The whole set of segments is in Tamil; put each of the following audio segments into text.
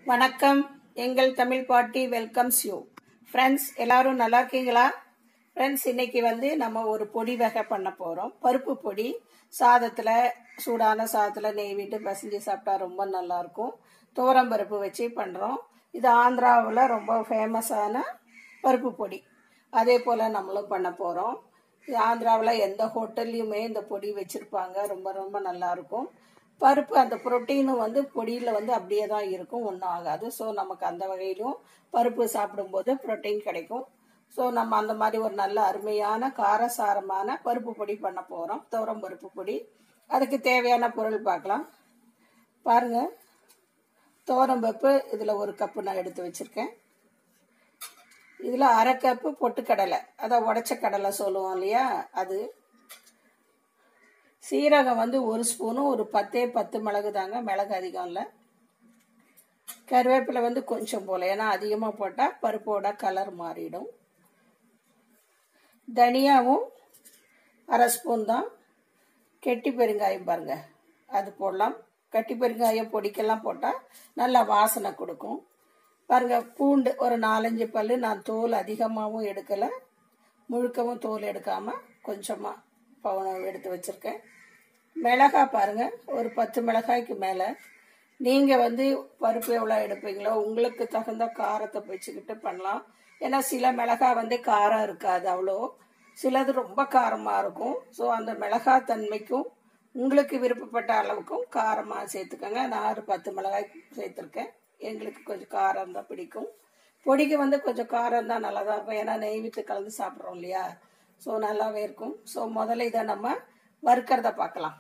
வணக்கம் எங்கள் தமிழ் பாட்டி வெல்கம்ஸ் யூ ஃப்ரெண்ட்ஸ் எல்லாரும் நல்லா இருக்கீங்களா ஃப்ரெண்ட்ஸ் இன்னைக்கு வந்து நம்ம ஒரு பொடி வகை பண்ண போகிறோம் பருப்பு பொடி சாதத்தில் சூடான சாதத்தில் நெய் விட்டு பசஞ்சு சாப்பிட்டா ரொம்ப நல்லாயிருக்கும் துவரம் பருப்பு வச்சு பண்ணுறோம் இது ஆந்திராவில் ரொம்ப ஃபேமஸான பருப்பு பொடி அதே போல் நம்மளும் பண்ண போகிறோம் ஆந்திராவில் எந்த ஹோட்டல்லையுமே இந்த பொடி வச்சுருப்பாங்க ரொம்ப ரொம்ப நல்லாயிருக்கும் பருப்பு அந்த புரோட்டீனும் வந்து பொடியில் வந்து அப்படியே தான் இருக்கும் ஒன்றும் ஆகாது ஸோ நமக்கு அந்த வகையிலும் பருப்பு சாப்பிடும்போது புரோட்டீன் கிடைக்கும் ஸோ நம்ம அந்த மாதிரி ஒரு நல்ல அருமையான காரசாரமான பருப்பு பொடி பண்ண போகிறோம் துவரம் பருப்பு பொடி அதுக்கு தேவையான பொருள் பார்க்கலாம் பாருங்கள் துவரம் பருப்பு இதில் ஒரு கப்பு நான் எடுத்து வச்சுருக்கேன் இதில் அரை கப்பு பொட்டுக்கடலை அதான் உடச்ச கடலை சொல்லுவோம் இல்லையா அது சீரகம் வந்து ஒரு ஸ்பூனும் ஒரு பத்தே பத்து மிளகு தாங்க மிளகு அதிகம் இல்லை கருவேப்பிலை வந்து கொஞ்சம் போல ஏன்னா அதிகமாக போட்டால் பருப்போட கலர் மாறிடும் தனியாவும் அரை ஸ்பூன் தான் கெட்டி பெருங்காயம் பாருங்க அது போடலாம் கட்டி பெருங்காயம் பொடிக்கெல்லாம் போட்டால் நல்லா வாசனை கொடுக்கும் பாருங்க பூண்டு ஒரு நாலஞ்சு பல் நான் தோல் அதிகமாகவும் எடுக்கலை முழுக்கவும் தோல் எடுக்காமல் கொஞ்சமாக பவுனம் எடுத்து வச்சுருக்கேன் மிளகா பாருங்க ஒரு பத்து மிளகாய்க்கு மேலே நீங்கள் வந்து பருப்பு எவ்வளோ எடுப்பீங்களோ உங்களுக்கு தகுந்த காரத்தை வச்சுக்கிட்டு பண்ணலாம் ஏன்னா சில மிளகா வந்து காரம் இருக்காது அவ்வளோ சிலது ரொம்ப காரமாக இருக்கும் ஸோ அந்த மிளகா தன்மைக்கும் உங்களுக்கு விருப்பப்பட்ட அளவுக்கும் காரமாக சேர்த்துக்கோங்க நான் ஒரு பத்து மிளகாய் சேர்த்துருக்கேன் எங்களுக்கு கொஞ்சம் காரம் தான் பிடிக்கும் பொடிக்கு வந்து கொஞ்சம் காரம் தான் நல்லா தான் இருக்கும் ஏன்னா நெய் விட்டு கலந்து சாப்பிட்றோம் இல்லையா ஸோ நல்லாவே இருக்கும் ஸோ முதல்ல இதை நம்ம வறுக்கிறத பார்க்கலாம்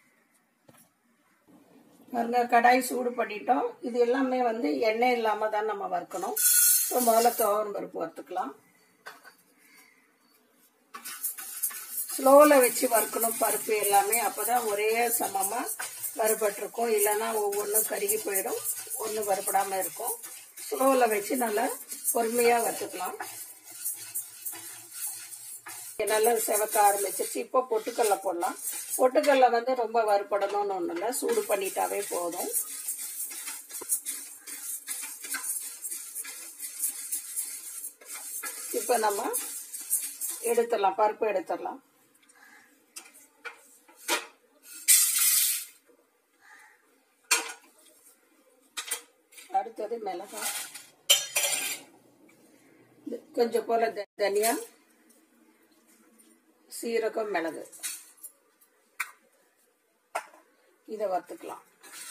பாருங்க கடாய் சூடு பண்ணிட்டோம் இது எல்லாமே வந்து எண்ணெய் இல்லாமல் தான் நம்ம வறுக்கணும் ஸோ முதல்ல துவரம் பருப்பு வறுத்துக்கலாம் ஸ்லோவில் வச்சு வறுக்கணும் பருப்பு எல்லாமே அப்போ தான் ஒரே சமமாக வறுபட்டிருக்கும் இல்லைன்னா ஒவ்வொன்றும் கருகி போயிடும் ஒன்றும் வறுபடாமல் இருக்கும் ஸ்லோவில் வச்சு நல்லா பொறுமையாக வறுத்துக்கலாம் நல்லா செவக்க ஆரம்பிச்சிருச்சு இப்போ பொட்டுக்கல்ல போடலாம் பொட்டுக்கல்ல வந்து ரொம்ப வறுபடணும்னு ஒன்றும் இல்லை சூடு பண்ணிட்டாவே போதும் இப்போ நம்ம எடுத்துடலாம் பருப்பு எடுத்துடலாம் அடுத்தது மிளகாய் கொஞ்சம் போல தனியா சீரகம் மிளகு இதை வறுத்துக்கலாம்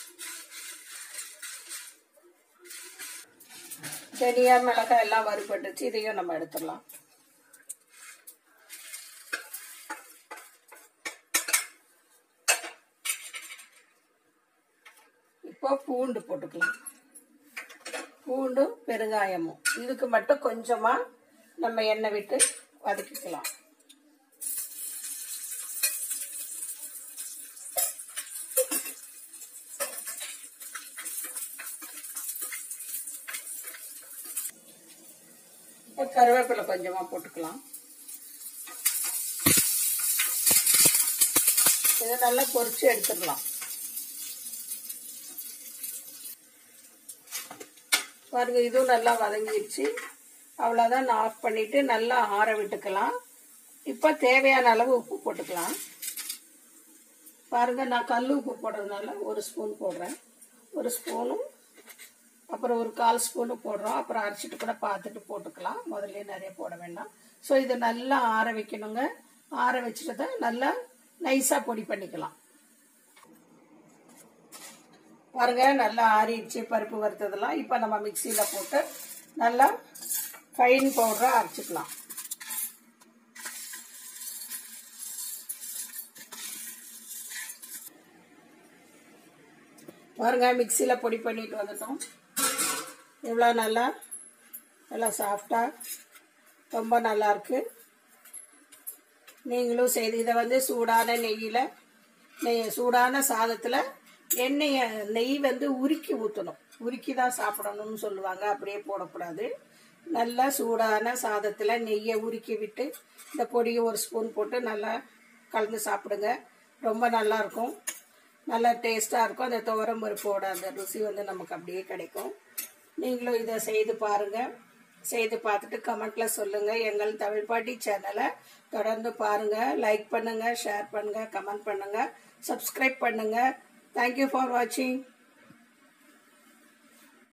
தனியா மிளகாய் எல்லாம் வறுபட்டுச்சு இதையும் நம்ம எடுத்துடலாம் இப்போ பூண்டு போட்டுக்கலாம் பூண்டும் பெருங்காயமும் இதுக்கு மட்டும் கொஞ்சமா நம்ம எண்ணெய் விட்டு வதக்கிக்கலாம் கருவேப்பிலை கொஞ்சமா போட்டுக்கலாம் இதை நல்லா பொரிச்சு எடுத்துடலாம் பாருங்க இதுவும் நல்லா வதங்கிடுச்சு அவ்வளோதான் நான் ஆஃப் பண்ணிட்டு நல்லா ஆற விட்டுக்கலாம் இப்போ தேவையான அளவு உப்பு போட்டுக்கலாம் பாருங்க நான் கல் உப்பு போடுறதுனால ஒரு ஸ்பூன் போடுறேன் ஒரு ஸ்பூனும் அப்புறம் ஒரு கால் ஸ்பூனு போடுறோம் அப்புறம் அரைச்சிட்டு கூட பார்த்துட்டு போட்டுக்கலாம் முதல்ல நிறைய போட வேண்டாம் ஸோ இது நல்லா ஆற வைக்கணுங்க ஆற வச்சுட்டு தான் நல்லா நைஸாக பொடி பண்ணிக்கலாம் பாருங்க நல்லா ஆறிடுச்சு பருப்பு வறுத்ததெல்லாம் இப்போ நம்ம மிக்சியில் போட்டு நல்லா ஃபைன் பவுடராக அரைச்சிக்கலாம் பாருங்க மிக்சியில் பொடி பண்ணிட்டு வந்துட்டோம் எவ்வளோ நல்லா நல்லா சாஃப்டாக ரொம்ப நல்லா இருக்கு நீங்களும் செய்து இதை வந்து சூடான நெய்யில் நெய் சூடான சாதத்தில் எண்ணெயை நெய் வந்து உருக்கி ஊற்றணும் உருக்கி தான் சாப்பிடணும்னு சொல்லுவாங்க அப்படியே போடக்கூடாது நல்லா சூடான சாதத்தில் நெய்யை உருக்கி விட்டு இந்த பொடியை ஒரு ஸ்பூன் போட்டு நல்லா கலந்து சாப்பிடுங்க ரொம்ப நல்லா இருக்கும் நல்லா டேஸ்ட்டாக இருக்கும் அந்த துவரம் பருப்போட அந்த ருசி வந்து நமக்கு அப்படியே கிடைக்கும் நீங்களும் இதை செய்து பாருங்க செய்து பார்த்துட்டு கமெண்ட்ல சொல்லுங்க எங்கள் தமிழ் பாட்டி சேனலை தொடர்ந்து பாருங்க லைக் பண்ணுங்க ஷேர் பண்ணுங்க கமெண்ட் பண்ணுங்க சப்ஸ்கிரைப் பண்ணுங்க தேங்க்யூ ஃபார் வாட்சிங்